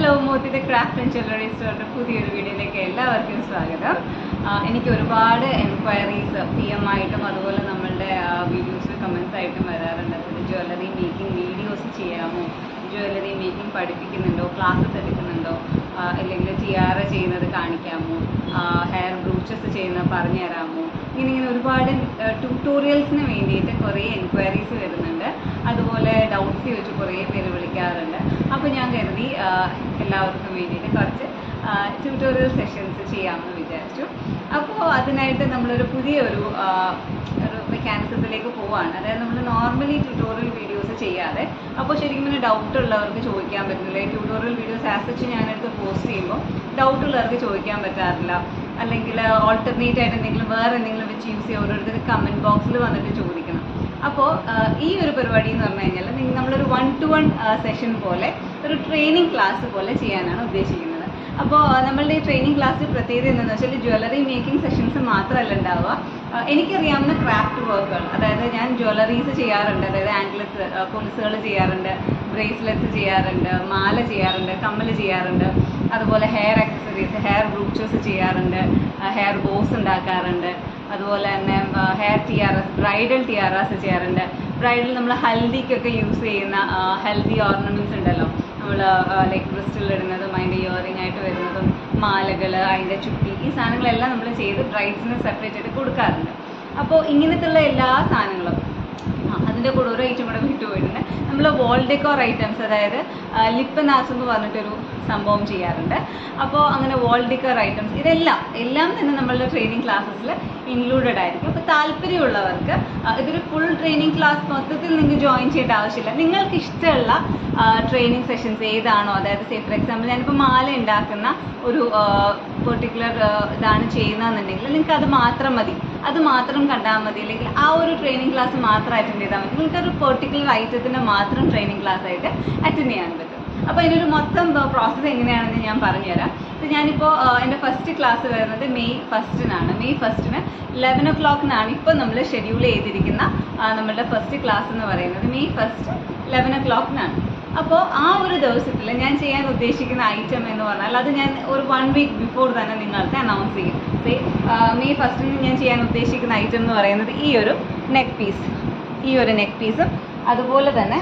Hello മോത്തിന്റെ craft and jewellery സ്റ്റോറിന്റെ പുതിയൊരു വീഡിയോയിലേക്ക് എല്ലാവർക്കും സ്വാഗതം ആ, എനിക്ക് ഒരുപാട് എൻക്വയറീസ് പി എം ആയിട്ടും അതുപോലെ നമ്മളുടെ വീഡിയോസിൽ കമൻസ് ആയിട്ടും വരാറുണ്ട് അതായത് ജ്വല്ലറി മേക്കിംഗ് വീഡിയോസ് ചെയ്യാമോ ജ്വല്ലറി മേക്കിംഗ് പഠിപ്പിക്കുന്നുണ്ടോ ക്ലാസ്സസ് എടുക്കുന്നുണ്ടോ ആ, അല്ലെങ്കിൽ ടിയാറ ചെയ്യുന്നത് കാണിക്കാമോ ഹെയർ ബ്രൂച്ചസ് ചെയ്യുന്നത് പറഞ്ഞു തരാമോ ഇങ്ങനെ ഇങ്ങനെ ഒരുപാട് ട്യൂട്ടോറിയൽസിന് വേണ്ടിയിട്ട് കുറേ എൻക്വയറീസ് വരുന്നുണ്ട് അതുപോലെ ഡൗട്ട്സ് ചോദിച്ച് കുറേ പേര് വിളിക്കാറുണ്ട് അപ്പോൾ ഞാൻ കരുതി ആ, എല്ലാവർക്കും വേണ്ടിയിട്ട് കുറച്ച് ട്യൂട്ടോറിയൽ സെഷൻസ് ചെയ്യാമെന്ന് വിചാരിച്ചു അപ്പോൾ അതിനായിട്ട് നമ്മളൊരു പുതിയൊരു ആ, ഒരു മെക്കാനിസത്തിലേക്ക് പോവാണ് അതായത് നമ്മൾ നോർമലി ട്യൂട്ടോറിയൽ വീഡിയോസ് ചെയ്യാതെ അപ്പോൾ ശരിക്കും പിന്നെ ഡൗട്ട് ഉള്ളവർക്ക് ചോദിക്കാൻ പറ്റുന്നില്ല ട്യൂട്ടോറിയൽ വീഡിയോസ് ആസച്ച് ഞാനെടുത്ത് പോസ്റ്റ് ചെയ്യുമ്പോൾ ഡൗട്ട് ഉള്ളവർക്ക് ചോദിക്കാൻ പറ്റാറില്ല അല്ലെങ്കിൽ ഓൾട്ടർനേറ്റ് ആയിട്ട് എന്തെങ്കിലും വേറെ എന്തെങ്കിലും വെച്ച് യൂസ് ചെയ്യുക ഓരോരുത്തർ കമൻറ്റ് ബോക്സിൽ വന്നിട്ട് ചോദിക്കണം അപ്പോൾ ഈ ഒരു പരിപാടി എന്ന് പറഞ്ഞു കഴിഞ്ഞാൽ നിങ്ങൾ നമ്മളൊരു വൺ ടു വൺ സെഷൻ പോലെ ഒരു ട്രെയിനിങ് ക്ലാസ് പോലെ ചെയ്യാനാണ് ഉദ്ദേശിക്കുന്നത് അപ്പോൾ നമ്മളുടെ ഈ ട്രെയിനിങ് ക്ലാസ്സിൽ പ്രത്യേകത എന്താണെന്ന് വെച്ചാൽ ജ്വല്ലറി മേക്കിംഗ് സെഷൻസ് മാത്രമല്ല ഉണ്ടാവുക ആ, എനിക്കറിയാവുന്ന ക്രാഫ്റ്റ് വർക്കുകൾ അതായത് ഞാൻ ജ്വല്ലറീസ് ചെയ്യാറുണ്ട് അതായത് ആംഗ്ലറ്റ്സ് കൊലുസുകൾ ചെയ്യാറുണ്ട് ബ്രേസ്ലെറ്റ്സ് ചെയ്യാറുണ്ട് മാല ചെയ്യാറുണ്ട് കമ്മൽ ചെയ്യാറുണ്ട് അതുപോലെ ഹെയർ ആക്സസറീസ് ഹെയർ ബ്രൂച്ചേഴ്സ് ചെയ്യാറുണ്ട് ഹെയർ ബോസ് ഉണ്ടാക്കാറുണ്ട് അതുപോലെ തന്നെ ഹെയർ ടിയാറസ് ബ്രൈഡൽ ടിയാറാസ് ചെയ്യാറുണ്ട് ബ്രൈഡൽ നമ്മൾ ഹൽദിക്കൊക്കെ യൂസ് ചെയ്യുന്ന ഹെൽത്തി ഓർണമെന്റ്സ് ഉണ്ടല്ലോ നമ്മൾ ലൈക്ക് ക്രിസ്റ്റൽ ഇടുന്നതും അതിൻ്റെ ഇയറിംഗ് ആയിട്ട് വരുന്നതും മാലകൾ അതിൻ്റെ ചുറ്റി ഈ സാധനങ്ങളെല്ലാം നമ്മൾ ചെയ്ത് ബ്രൈഡ്സിന് സെപ്പറേറ്റ് ആയിട്ട് കൊടുക്കാറുണ്ട് അപ്പോൾ ഇങ്ങനത്തുള്ള എല്ലാ സാധനങ്ങളും ആ, അതിൻ്റെ കൂടെ ഒരു ഐറ്റം കൂടെ വിട്ടുപോയിട്ടുണ്ട് നമ്മൾ വോൾ ഡെക്കോർ ഐറ്റംസ് അതായത് ലിപ്പ് നാസ് എന്ന് പറഞ്ഞിട്ടൊരു സംഭവം ചെയ്യാറുണ്ട് അപ്പോൾ അങ്ങനെ വോൾ ഡെക്കോർ ഐറ്റംസ് ഇതെല്ലാം എല്ലാം തന്നെ നമ്മളുടെ ട്രെയിനിങ് ക്ലാസ്സസിൽ ഇൻക്ലൂഡഡ് ആയിരിക്കും അപ്പോൾ താല്പര്യമുള്ളവർക്ക് ആ, ഇതൊരു ഫുൾ ട്രെയിനിങ് ക്ലാസ് മൊത്തത്തിൽ നിങ്ങൾക്ക് ജോയിൻ ചെയ്യേണ്ട ആവശ്യമില്ല നിങ്ങൾക്ക് ഇഷ്ടമുള്ള ട്രെയിനിങ് സെഷൻസ് ഏതാണോ അതായത് സേ ഫോർ എക്സാമ്പിൾ ഞാനിപ്പോൾ മാല ഉണ്ടാക്കുന്ന ഒരു പെർട്ടിക്കുലർ ഇതാണ് ചെയ്യുന്നതെന്നുണ്ടെങ്കിൽ നിങ്ങൾക്ക് അത് മാത്രം മതി അത് മാത്രം കണ്ടാൽ മതി അല്ലെങ്കിൽ ആ ഒരു ട്രെയിനിങ് ക്ലാസ് മാത്രം അറ്റൻഡ് ചെയ്താൽ മതി നിങ്ങൾക്ക് ഒരു പെർട്ടിക്കുലർ ഐറ്റത്തിന് മാത്രം ട്രെയിനിങ് ക്ലാസ് ആയിട്ട് അറ്റൻഡ് ചെയ്യാൻ പറ്റും അപ്പോൾ ഇതിനൊരു മൊത്തം പ്രോസസ്സ് എങ്ങനെയാണെന്ന് ഞാൻ പറഞ്ഞുതരാം ഇത് ഞാനിപ്പോൾ എൻ്റെ ഫസ്റ്റ് ക്ലാസ് വരുന്നത് മെയ് ഫസ്റ്റിനാണ് മെയ് ഫസ്റ്റിന് ലെവൻ ഒ ക്ലോക്കിനാണ് ഇപ്പോൾ നമ്മൾ ഷെഡ്യൂൾ ചെയ്തിരിക്കുന്ന ആ, നമ്മളുടെ ഫസ്റ്റ് ക്ലാസ് എന്ന് പറയുന്നത് മെയ് ഫസ്റ്റ് ലെവൻ ഒ ക്ലോക്കിനാണ് അപ്പോൾ ആ ഒരു ദിവസത്തിൽ ഞാൻ ചെയ്യാൻ ഉദ്ദേശിക്കുന്ന ഐറ്റം എന്ന് പറഞ്ഞാൽ അത് ഞാൻ ഒരു വൺ വീക്ക് ബിഫോർ തന്നെ നിങ്ങൾക്ക് അനൗൺസ് ചെയ്യും സേ മെയ് ഫസ്റ്റിന് ഞാൻ ചെയ്യാൻ ഉദ്ദേശിക്കുന്ന ഐറ്റം എന്ന് പറയുന്നത് ഈ ഒരു നെക്ക് പീസ് ഈ ഒരു നെക്ക് പീസും അതുപോലെ തന്നെ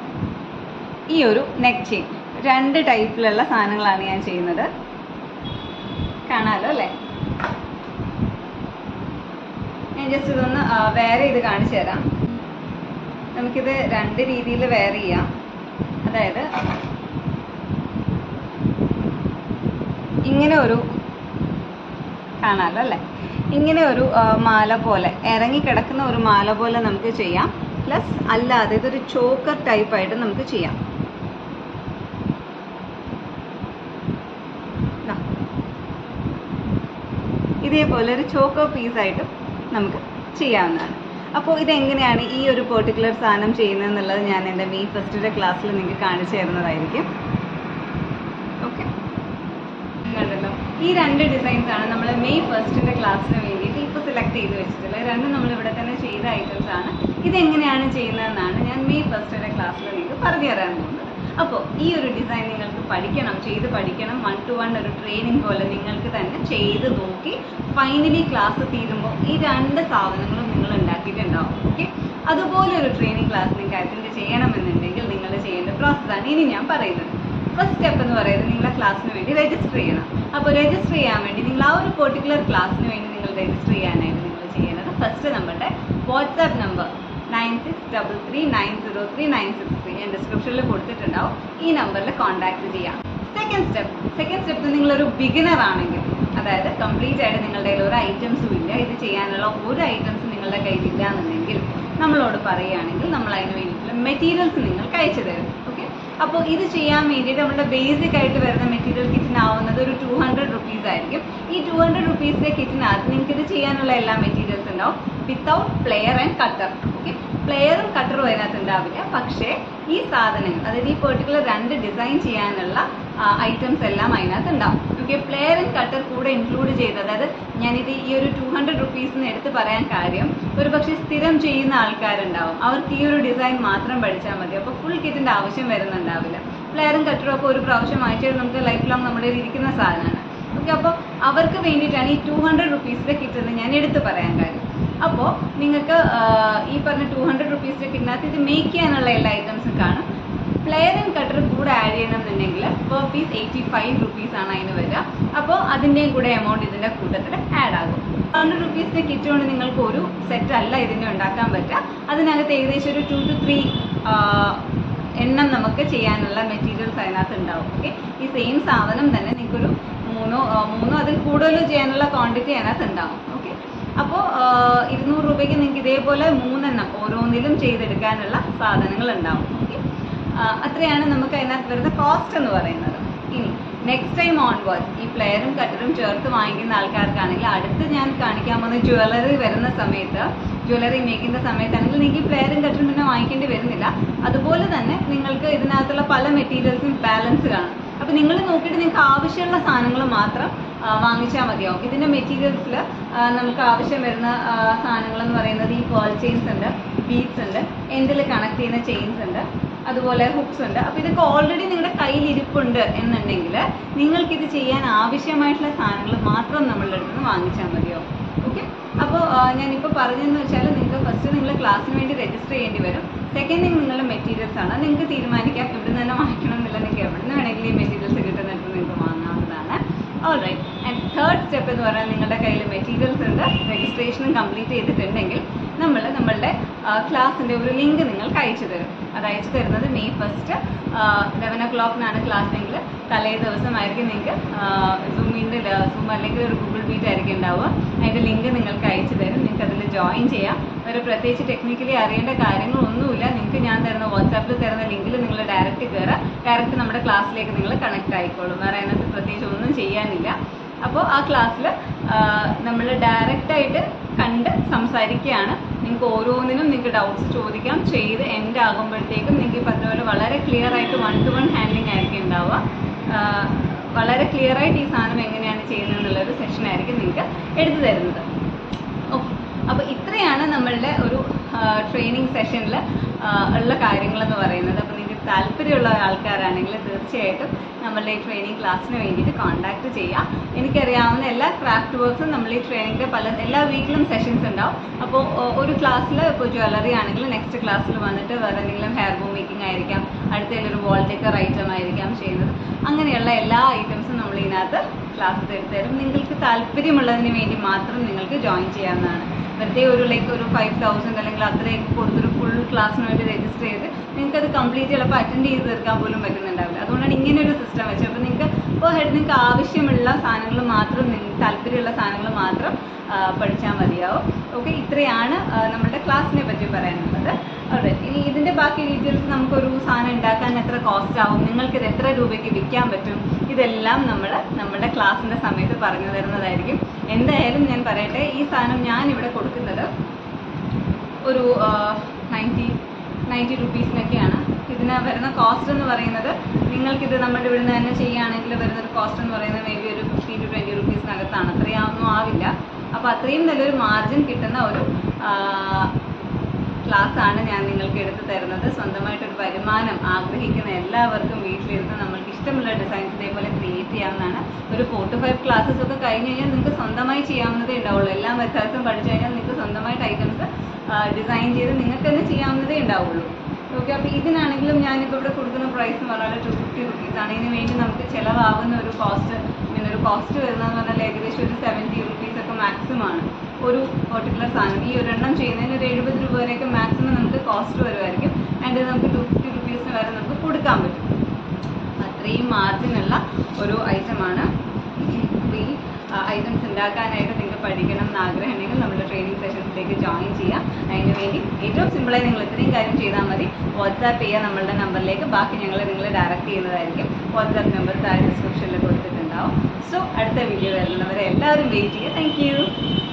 ഈ ഒരു നെക്ക് ചെയിൻ രണ്ട് ടൈപ്പിലുള്ള സാധനങ്ങളാണ് ഞാൻ ചെയ്യുന്നത് കാണാമല്ലോ അല്ലേ ഞാൻ ജസ്റ്റ് ഇതൊന്ന് വേറെ ഇത് കാണിച്ചു തരാം നമുക്കിത് രണ്ട് രീതിയിൽ വേറെ ചെയ്യാം അതായത് ഇങ്ങനെ ഒരു കാണാമല്ലോ അല്ലേ ഇങ്ങനെ ഒരു ആ, മാല പോലെ ഇറങ്ങി കിടക്കുന്ന ഒരു മാല പോലെ നമുക്ക് ചെയ്യാം പ്ലസ് അല്ലാതെ ഇതൊരു ചോക്കർ ടൈപ്പായിട്ട് നമുക്ക് ചെയ്യാം ദാ. ഇതേപോലെ ഒരു ചോക്കോ പീസായിട്ടും നമുക്ക് ചെയ്യാവുന്നതാണ് അപ്പോൾ ഇതെങ്ങനെയാണ് ഈ ഒരു പെർട്ടിക്കുലർ സാധനം ചെയ്യുന്നത് എന്നുള്ളത് ഞാൻ എൻ്റെ മെയ് ഫസ്റ്റിൻ്റെ ക്ലാസ്സിൽ നിങ്ങൾക്ക് കാണിച്ചു തരുന്നതായിരിക്കും ഓക്കെ കണ്ടല്ലോ ഈ രണ്ട് ഡിസൈൻസ് ആണ് നമ്മൾ മെയ് ഫസ്റ്റിന്റെ ക്ലാസ്സിന് വേണ്ടിയിട്ട് ഇപ്പോൾ സെലക്ട് ചെയ്ത് വെച്ചിട്ടുള്ളത് രണ്ടും നമ്മൾ ഇവിടെ തന്നെ ചെയ്ത ഐറ്റംസ് ആണ് ഇതെങ്ങനെയാണ് ചെയ്യുന്നതെന്നാണ് ഞാൻ മെയ് ഫസ്റ്റിന്റെ ക്ലാസ്സിൽ നിങ്ങൾക്ക് പറഞ്ഞു തരാൻ പോകുന്നത് അപ്പോൾ ഈ ഒരു ഡിസൈൻ നിങ്ങൾക്ക് പഠിക്കണം ചെയ്ത് പഠിക്കണം വൺ ടു വൺ ഒരു ട്രെയിനിങ് പോലെ നിങ്ങൾക്ക് തന്നെ ചെയ്ത് നോക്കി ഫൈനലി ക്ലാസ് തീരുമ്പോൾ ഈ രണ്ട് സാധനങ്ങളും നിങ്ങൾ ഉണ്ടാക്കിയിട്ടുണ്ടാവും ഓക്കെ അതുപോലെ ഒരു ട്രെയിനിങ് ക്ലാസ് നിങ്ങൾക്ക് അറ്റൻഡ് ചെയ്യണമെന്നുണ്ടെങ്കിൽ നിങ്ങൾ ചെയ്യേണ്ട പ്രോസസ്സാണ് ഇനി ഞാൻ പറയുന്നത് ഫസ്റ്റ് സ്റ്റെപ്പ് എന്ന് പറയുന്നത് നിങ്ങളുടെ ക്ലാസ്സിന് വേണ്ടി രജിസ്റ്റർ ചെയ്യണം അപ്പോൾ രജിസ്റ്റർ ചെയ്യാൻ വേണ്ടി നിങ്ങൾ ആ ഒരു പെർട്ടിക്കുലർ ക്ലാസ്സിന് വേണ്ടി നിങ്ങൾ രജിസ്റ്റർ ചെയ്യാനായിട്ട് നിങ്ങൾ ചെയ്യേണ്ടത് ഫസ്റ്റ് നമ്മുടെ WhatsApp number nine six double three nine zero three nine six three ഞാൻ ഡിസ്ക്രിപ്ഷനിൽ കൊടുത്തിട്ടുണ്ടാവും ഈ നമ്പറിൽ കോൺടാക്ട് ചെയ്യാം സെക്കൻഡ് സ്റ്റെപ്പ് സെക്കൻഡ് സ്റ്റെപ്പ് നിങ്ങളൊരു ബിഗിനർ ആണെങ്കിൽ അതായത് കംപ്ലീറ്റ് ആയിട്ട് നിങ്ങളുടെ കയ്യിൽ ഒരു ഐറ്റംസും ഇല്ല ഇത് ചെയ്യാനുള്ള ഒരു ഐറ്റംസും നിങ്ങളുടെ കയ്യിൽ ഇല്ല എന്നുണ്ടെങ്കിൽ നമ്മളോട് പറയുകയാണെങ്കിൽ നമ്മൾ അതിന് വേണ്ടിയിട്ടുള്ള മെറ്റീരിയൽസ് നിങ്ങൾക്ക് അയച്ചു തരും ഓക്കെ അപ്പോൾ ഇത് ചെയ്യാൻ വേണ്ടിയിട്ട് നമ്മുടെ ബേസിക് ആയിട്ട് വരുന്ന മെറ്റീരിയൽ കിറ്റിനാവുന്നത് ഒരു ടു ഹൺഡ്രഡ് റുപ്പീസ് ആയിരിക്കും ഈ ടു ഹൺഡ്രഡ് റുപ്പീസിന്റെ കിറ്റിനകത്ത് നിങ്ങൾക്ക് ഇത് ചെയ്യാനുള്ള എല്ലാ മെറ്റീരിയൽസ് ഉണ്ടാവും without plier and cutter okay പ്ലെയറും കട്ടറും അതിനകത്ത് ഉണ്ടാവില്ല പക്ഷേ ഈ സാധനങ്ങൾ അതായത് ഈ പെർട്ടിക്കുലർ രണ്ട് ഡിസൈൻ ചെയ്യാനുള്ള ഐറ്റംസ് എല്ലാം അതിനകത്ത് ഉണ്ടാവും ഓക്കെ പ്ലെയർ ആൻഡ് കട്ടർ കൂടെ ഇൻക്ലൂഡ് ചെയ്ത് അതായത് ഞാനിത് ഈ ഒരു ടു ഹൺഡ്രഡ് റുപ്പീസിന് എടുത്ത് പറയാൻ കാര്യം ഒരു പക്ഷേ സ്ഥിരം ചെയ്യുന്ന ആൾക്കാരുണ്ടാവും അവർക്ക് ഈ ഒരു ഡിസൈൻ മാത്രം പഠിച്ചാൽ മതി അപ്പോൾ ഫുൾ കിറ്റിന്റെ ആവശ്യം വരുന്നുണ്ടാവില്ല പ്ലെയറും കട്ടറും ഒക്കെ ഒരു പ്രാവശ്യം വാങ്ങിച്ചാൽ നമുക്ക് ലൈഫ് ലോങ് നമ്മുടെ കയ്യിൽ ഇരിക്കുന്ന സാധനമാണ് ഓക്കെ അപ്പോൾ അവർക്ക് വേണ്ടിയിട്ടാണ് ഈ ടു ഹൺഡ്രഡ് റുപ്പീസിൻ്റെ കിറ്റ് എന്ന് ഞാൻ എടുത്തു പറയാൻ കാര്യം അപ്പോൾ നിങ്ങൾക്ക് ഈ പറഞ്ഞ ടു ഹൺഡ്രഡ് റുപ്പീസിൻ്റെ കിറ്റിനകത്ത് ഇത് മേക്ക് ചെയ്യാനുള്ള എല്ലാ ഐറ്റംസും കാണും പ്ലെയർ ആൻഡ് കട്ടർ കൂടെ ആഡ് ചെയ്യണമെന്നുണ്ടെങ്കിൽ per piece eighty five rupees ആണ് അതിന് വരിക അപ്പോൾ അതിൻ്റെയും കൂടെ എമൗണ്ട് ഇതിൻ്റെ കൂട്ടത്തിൽ ആഡ് ആകും ഹൺഡ്രഡ് റുപ്പീസിൻ്റെ കിറ്റ് കൊണ്ട് നിങ്ങൾക്ക് ഒരു സെറ്റ് അല്ല ഇതിൻ്റെ ഉണ്ടാക്കാൻ പറ്റുക അതിനകത്ത് ഏകദേശം ഒരു ടു ടു ത്രീ എണ്ണം നമുക്ക് ചെയ്യാനുള്ള മെറ്റീരിയൽസ് അതിനകത്ത് ഉണ്ടാവും ഓക്കെ ഈ സെയിം സാധനം തന്നെ നിങ്ങൾക്കൊരു മൂന്നോ ആ, മൂന്നോ അതിൽ കൂടുതലോ ചെയ്യാനുള്ള ക്വാണ്ടിറ്റി അതിനകത്ത് ഉണ്ടാവും ഓക്കെ അപ്പോൾ ഇരുന്നൂറ് രൂപയ്ക്ക് നിങ്ങൾക്ക് ഇതേപോലെ മൂന്നെണ്ണം ഓരോന്നിലും ചെയ്തെടുക്കാനുള്ള സാധനങ്ങൾ ഉണ്ടാവും ഓക്കെ അത്രയാണ് നമുക്ക് അതിനകത്ത് വരുന്ന കോസ്റ്റ് എന്ന് പറയുന്നത് ഇനി നെക്സ്റ്റ് ടൈം ഓൺവേർഡ് ഈ പ്ലെയറും കട്ടറും ചേർത്ത് വാങ്ങിക്കുന്ന ആൾക്കാർക്കാണെങ്കിൽ അടുത്ത് ഞാൻ കാണിക്കാൻ പോകുന്ന ജ്വല്ലറി വരുന്ന സമയത്ത് ജ്വല്ലറി മേക്കിൻ്റെ സമയത്താണെങ്കിൽ നിങ്ങൾക്ക് ഈ പ്ലെയറും കട്ടറും പിന്നെ വാങ്ങിക്കേണ്ടി വരുന്നില്ല അതുപോലെ തന്നെ നിങ്ങൾക്ക് ഇതിനകത്തുള്ള പല മെറ്റീരിയൽസും ബാലൻസ് കാണും അപ്പോൾ നിങ്ങൾ നോക്കിയിട്ട് നിങ്ങൾക്ക് ആവശ്യമുള്ള സാധനങ്ങൾ മാത്രം വാങ്ങിച്ചാൽ മതിയാവും ഇതിൻ്റെ മെറ്റീരിയൽസിൽ നമുക്ക് ആവശ്യം വരുന്ന സാധനങ്ങൾ എന്ന് പറയുന്നത് ഈ പേൾ ചെയിൻസ് ഉണ്ട് ബീഡ്സ് ഉണ്ട് എൻഡിൽ കണക്ട് ചെയ്യുന്ന ചെയിൻസ് ഉണ്ട് അതുപോലെ ഹുക്സ് ഉണ്ട് അപ്പോൾ ഇതൊക്കെ ഓൾറെഡി നിങ്ങളുടെ കയ്യിൽ ഇരിപ്പുണ്ട് എന്നുണ്ടെങ്കിൽ നിങ്ങൾക്കിത് ചെയ്യാൻ ആവശ്യമായിട്ടുള്ള സാധനങ്ങൾ മാത്രം നമ്മളുടെ അടുത്ത് നിന്ന് വാങ്ങിച്ചാൽ മതിയാവും ഓക്കെ അപ്പോൾ ഞാനിപ്പോൾ പറഞ്ഞതെന്ന് വെച്ചാൽ നിങ്ങൾക്ക് ഫസ്റ്റ് നിങ്ങൾ ക്ലാസ്സിന് വേണ്ടി രജിസ്റ്റർ ചെയ്യേണ്ടി വരും സെക്കൻഡ് തിങ് നിങ്ങളുടെ മെറ്റീരിയൽസ് ആണ് നിങ്ങൾക്ക് തീരുമാനിക്കാം ഇവിടെ നിന്ന് തന്നെ വാങ്ങിക്കണം എന്നില്ല നിങ്ങൾക്ക് എവിടെ നിന്ന് വേണമെങ്കിലും ഈ മെറ്റീരിയൽസ് കിട്ടുന്നിടത്ത് നിങ്ങൾക്ക് വാങ്ങാവുന്നതാണ് ഓൾറൈറ്റ് ആൻഡ് തേർഡ് സ്റ്റെപ്പ് എന്ന് പറഞ്ഞാൽ നിങ്ങളുടെ കയ്യിൽ മെറ്റീരിയൽസ് ഉണ്ട് രജിസ്ട്രേഷനും കംപ്ലീറ്റ് ചെയ്തിട്ടുണ്ടെങ്കിൽ നമ്മൾ നമ്മളുടെ ക്ലാസ്സിൻ്റെ ഒരു ലിങ്ക് നിങ്ങൾക്ക് അയച്ചു തരും അത് അയച്ചു തരുന്നത് മെയ് ഫസ്റ്റ് ലെവൻ ഒ ക്ലോക്കിനാണ് ക്ലാസ് എങ്കിൽ തലേ ദിവസമായിരിക്കും നിങ്ങൾക്ക് സൂമിൻ്റെ സൂം അല്ലെങ്കിൽ ഒരു ഗൂഗിൾ മീറ്റ് ആയിരിക്കും ഉണ്ടാവുക അതിൻ്റെ ലിങ്ക് നിങ്ങൾക്ക് അയച്ചു തരും നിങ്ങൾക്ക് അതിൽ ജോയിൻ ചെയ്യാം ഒരു പ്രത്യേകിച്ച് ടെക്നിക്കലി അറിയേണ്ട കാര്യങ്ങളൊന്നുമില്ല നിങ്ങൾക്ക് ഞാൻ തരുന്ന വാട്സാപ്പിൽ തരുന്ന ലിങ്കിൽ നിങ്ങൾ ഡയറക്റ്റ് കയറുക ഡയറക്റ്റ് നമ്മുടെ ക്ലാസ്സിലേക്ക് നിങ്ങൾ കണക്ട് ആയിക്കോളും വേറെ അതിനകത്ത് പ്രത്യേകിച്ച് ഒന്നും ചെയ്യാനില്ല അപ്പോൾ ആ ക്ലാസ്സിൽ നമ്മൾ ഡയറക്റ്റായിട്ട് കണ്ട് സംസാരിക്കുകയാണ് നിങ്ങൾക്ക് ഓരോന്നിനും നിങ്ങൾക്ക് ഡൗട്ട്സ് ചോദിക്കാം ചെയ്ത് എൻഡ് ആകുമ്പോഴത്തേക്കും നിങ്ങൾക്ക് ഈ പറഞ്ഞ പോലെ വളരെ ക്ലിയർ ആയിട്ട് വൺ ടു വൺ ഹാൻഡ്ലിംഗ് ആയിരിക്കും ഉണ്ടാവുക ആ, വളരെ ക്ലിയർ ആയിട്ട് ഈ സാധനം എങ്ങനെയാണ് ചെയ്യുന്നത് എന്നുള്ളൊരു സെഷൻ ആയിരിക്കും നിങ്ങൾക്ക് എടുത്തു തരുന്നത് ഓക്കെ അപ്പോൾ ഇത്രയാണ് നമ്മളുടെ ഒരു ട്രെയിനിങ് സെഷനിൽ ഉള്ള കാര്യങ്ങളെന്ന് പറയുന്നത് അപ്പോൾ നിങ്ങൾക്ക് താല്പര്യമുള്ള ആൾക്കാരാണെങ്കിൽ തീർച്ചയായിട്ടും നമ്മളുടെ ഈ ട്രെയിനിങ് ക്ലാസ്സിന് വേണ്ടിയിട്ട് കോൺടാക്ട് ചെയ്യാം എനിക്കറിയാവുന്ന എല്ലാ ക്രാഫ്റ്റ് വർക്ക്സും നമ്മൾ ഈ ട്രെയിനിങ്ങിൻ്റെ പല എല്ലാ വീക്കിലും സെഷൻസ് ഉണ്ടാവും അപ്പോൾ ഒരു ക്ലാസ്സിൽ ഇപ്പോൾ ജ്വല്ലറി ആണെങ്കിൽ നെക്സ്റ്റ് ക്ലാസ്സിൽ വന്നിട്ട് വേറെ എന്തെങ്കിലും ഹെയർ ബോം മേക്കിംഗ് ആയിരിക്കാം അടുത്തതിൽ ഒരു വോൾ ഡെക്കർ ഐറ്റം ആയിരിക്കാം ചെയ്യുന്നത് അങ്ങനെയുള്ള എല്ലാ ഐറ്റംസും നമ്മൾ ഇതിനകത്ത് ക്ലാസ് എടുത്തു തരും നിങ്ങൾക്ക് താല്പര്യമുള്ളതിന് വേണ്ടി മാത്രം നിങ്ങൾക്ക് ജോയിൻ ചെയ്യാവുന്നതാണ് വെറുതെ ഒരു ലൈക്ക് ഒരു ഫൈവ് തൗസൻഡ് അല്ലെങ്കിൽ അത്രയൊക്കെ കൊടുത്തൊരു ഫുൾ ക്ലാസ്സിന് വേണ്ടി രജിസ്റ്റർ ചെയ്ത് നിങ്ങൾക്ക് അത് കംപ്ലീറ്റ് ചിലപ്പോൾ അറ്റൻഡ് ചെയ്ത് തീർക്കാൻ പോലും പറ്റുന്നുണ്ടാവില്ല അതുകൊണ്ടാണ് ഇങ്ങനെ ഒരു സിസ്റ്റം വെച്ചത് അപ്പോൾ നിങ്ങൾക്ക് ഇപ്പോൾ ഹെഡ് നിങ്ങൾക്ക് ആവശ്യമുള്ള സാധനങ്ങൾ മാത്രം നിങ്ങൾക്ക് താല്പര്യമുള്ള സാധനങ്ങൾ മാത്രം പഠിച്ചാൽ മതിയാവും ഓക്കെ ഇത്രയാണ് ആ, നമ്മുടെ ക്ലാസ്സിനെ പറ്റി പറയാനുള്ളത് Alright. ഇനി ഇതിൻ്റെ ബാക്കി ഡീറ്റെയിൽസ് നമുക്കൊരു സാധനം ഉണ്ടാക്കാൻ എത്ര കോസ്റ്റ് ആവും നിങ്ങൾക്കിത് എത്ര രൂപയ്ക്ക് വിൽക്കാൻ പറ്റും ഇതെല്ലാം നമ്മൾ നമ്മുടെ ക്ലാസ്സിൻ്റെ സമയത്ത് പറഞ്ഞു തരുന്നതായിരിക്കും എന്തായാലും ഞാൻ പറയട്ടെ ഈ സാധനം ഞാൻ ഇവിടെ കൊടുക്കുന്നത് ഒരു നയൻറ്റി നയൻറ്റി റുപ്പീസിനൊക്കെയാണ് ഇതിന് വരുന്ന കോസ്റ്റ് എന്ന് പറയുന്നത് നിങ്ങൾക്കിത് നമ്മുടെ ഇവിടെ നിന്ന് തന്നെ ചെയ്യുകയാണെങ്കിൽ വരുന്നൊരു കോസ്റ്റ് എന്ന് പറയുന്നത് മേ ബി ഒരു ഫിഫ്റ്റീൻ ടു ട്വൻറ്റി റുപ്പീസിനകത്താണ് അത്രയൊന്നും ആവില്ല അപ്പോൾ അത്രയും നല്ലൊരു മാർജിൻ കിട്ടുന്ന ഒരു ക്ലാസ് ആണ് ഞാൻ നിങ്ങൾക്ക് എടുത്തു തരുന്നത് സ്വന്തമായിട്ടൊരു വരുമാനം ആഗ്രഹിക്കുന്ന എല്ലാവർക്കും വീട്ടിലിരുന്ന് നമ്മൾക്ക് ഇഷ്ടമുള്ള ഡിസൈൻസ് ഇതേപോലെ ക്രിയേറ്റ് ചെയ്യാവുന്നതാണ് ഒരു ഫോർ ടു ഫൈവ് ക്ലാസ്സസ് ഒക്കെ കഴിഞ്ഞ് കഴിഞ്ഞാൽ നിങ്ങൾക്ക് സ്വന്തമായി ചെയ്യാവുന്നതേ ഉണ്ടാവുള്ളൂ എല്ലാ മെത്തേഡ്സും പഠിച്ചു കഴിഞ്ഞാൽ നിങ്ങൾക്ക് സ്വന്തമായിട്ട് ഐറ്റംസ് ഡിസൈൻ ചെയ്ത് നിങ്ങൾക്ക് തന്നെ ചെയ്യാവുന്നതേ ഉണ്ടാവുള്ളൂ ഓക്കെ അപ്പോൾ ഇതിനാണെങ്കിലും ഞാനിപ്പോൾ ഇവിടെ കൊടുക്കുന്ന പ്രൈസ് എന്ന് പറഞ്ഞാൽ ടു ഫിഫ്റ്റി റുപ്പീസ് ആണ് ഇതിന് വേണ്ടി നമുക്ക് ചിലവാകുന്ന ഒരു കോസ്റ്റ് പിന്നെ ഒരു കോസ്റ്റ് വരുന്നതെന്ന് പറഞ്ഞാൽ ഏകദേശം ഒരു സെവൻറ്റി റുപ്പീസ് ഒക്കെ മാക്സിമം ആണ് ഒരു പെർട്ടിക്കുലർ സാധനം ഈ ഒരെണ്ണം ചെയ്യുന്നതിന് ഒരു എഴുപത് രൂപ വരെയൊക്കെ മാക്സിമം നമുക്ക് കോസ്റ്റ് വരുമായിരിക്കും ആൻഡ് ഇത് നമുക്ക് ടു ഫിഫ്റ്റി റുപ്പീസിന് വരെ നമുക്ക് കൊടുക്കാൻ പറ്റും അത്രയും മാർജിനുള്ള ഒരു ഐറ്റമാണ് അപ്പോൾ ഈ ഐറ്റംസ് ഉണ്ടാക്കാനായിട്ട് നിങ്ങൾക്ക് പഠിക്കണം എന്ന് ആഗ്രഹമുണ്ടെങ്കിൽ നമ്മുടെ ട്രെയിനിങ് സെഷൻസിലേക്ക് ജോയിൻ ചെയ്യാം അതിന് വേണ്ടി ഏറ്റവും സിമ്പിളായി നിങ്ങൾ ഇത്രയും കാര്യം ചെയ്താൽ മതി വാട്സാപ്പ് ചെയ്യുക നമ്മളുടെ നമ്പറിലേക്ക് ബാക്കി ഞങ്ങൾ നിങ്ങൾ ഡയറക്റ്റ് ചെയ്യുന്നതായിരിക്കും വാട്സാപ്പ് നമ്പർ താഴെ ഡിസ്ക്രിപ്ഷനിൽ കൊടുത്തിട്ടുണ്ടാവും സോ അടുത്ത വീഡിയോ വരുന്നവരെ എല്ലാവരും വെയിറ്റ് ചെയ്യുക താങ്ക്